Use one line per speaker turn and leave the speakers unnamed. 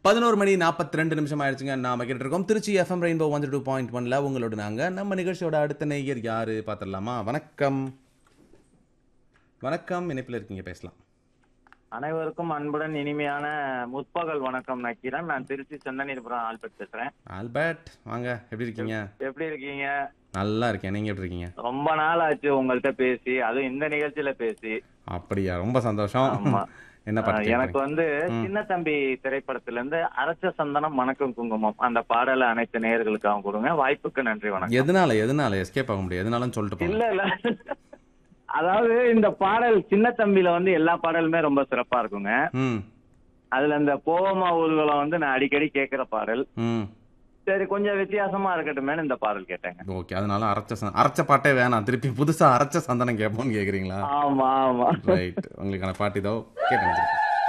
பதினோரு மணி நாற்பத்தி ரெண்டு நிமிஷம் ஆயிடுச்சுங்க நாம கேட்டு இருக்கோம் Trichy FM rainbow one two point ஒன்ல உங்களோட நாங்க நம்ம நிகழ்ச்சியோட அடுத்த நேயர் யாரு பார்த்துடலாமா வணக்கம் வணக்கம் இணைப்பில் இருக்கீங்க பேசலாம்
அனைவருக்கும் அன்புடன் இனிமையான முற்பகல் வணக்கம் நக்கீரன் நான் திருச்சி செந்தனீர்புரம் ஆல்பர்ட் பேசுறேன்
ஆல்பர்ட் வாங்க எப்படி இருக்கீங்க
எப்படி இருக்கீங்க
நல்லா இருக்கேன் நீங்க எப்படி இருக்கீங்க
ரொம்ப நாள் ஆச்சு உங்கள்கிட்ட பேசி அதுவும் இந்த நிகழ்ச்சியில பேசி
அப்படியா ரொம்ப சந்தோஷம்
ஆமா.
என்ன
ஆஹ்,
பாட்டு
எனக்கு
கேக்குறீங்க?
வந்து சின்ன தம்பி திரைப்படத்துல இருந்து அரைச்ச சந்தனம் மணக்கும் குங்குமம் அந்த பாடலை அனைத்து நேயர்களுக்காக கொடுங்க வாய்ப்புக்கு நன்றி வணக்கம்
எதனால எதனால எஸ்கேப் ஆக முடியாது எதனாலும் சொல்லிட்டு போங்க
இல்ல இல்ல அதாவது இந்த பாடல் சின்ன தம்பியில வந்து எல்லா பாடலுமே ரொம்ப சிறப்பா இருக்குங்க
ம்
அதுல இந்த போவமா ஊர்வலம் வந்து நான் அடிக்கடி கேட்கிற பாடல்
ம்
சரி கொஞ்சம் வித்தியாசமா இருக்கட்டுமேனு இந்த பாடல் கேட்டேங்க
ஓகே அதனால அரைச்ச சந்த- அரைச்ச பாட்டே வேணாம் திருப்பி புதுசா அரைச்ச சந்தனம் கேட்போம்னு கேக்குறீங்களா
ஆமா ஆமா
ரைட் உங்களுக்கான பாட்டு இதோ கேட்டு